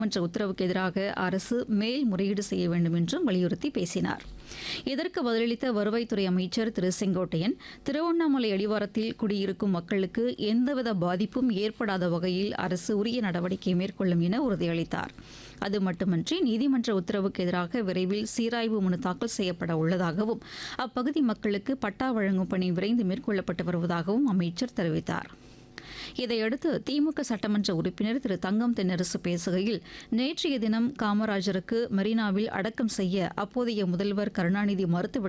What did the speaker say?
மன்ற உத்தரவுக்கு எதிராக அரசு மேல்முறையீடு செய்ய வேண்டும் என்றும் வலியுறுத்தி பேசினார் இதற்கு பதிலளித்த வருவாய்த்துறை அமைச்சர் திரு செங்கோட்டையன் திருவண்ணாமலை அடிவாரத்தில் குடியிருக்கும் மக்களுக்கு எந்தவித பாதிப்பும் ஏற்படாத வகையில் அரசு உரிய நடவடிக்கை மேற்கொள்ளும் என உறுதியளித்தார் அது மட்டுமன்றி நீதிமன்ற உத்தரவுக்கு எதிராக விரைவில் சீராய்வு மனு தாக்கல் செய்யப்பட உள்ளதாகவும் அப்பகுதி மக்களுக்கு பட்டா வழங்கும் பணி விரைந்து மேற்கொள்ளப்பட்டு வருவதாகவும் அமைச்சர் தெரிவித்தார் இதையடுத்து திமுக சட்டமன்ற உறுப்பினர் திரு தங்கம் தென்னரசு பேசுகையில் நேற்றைய தினம் காமராஜருக்கு மெரினாவில் அடக்கம் செய்ய அப்போதைய முதல்வர் கருணாநிதி மறுத்துவிட்டது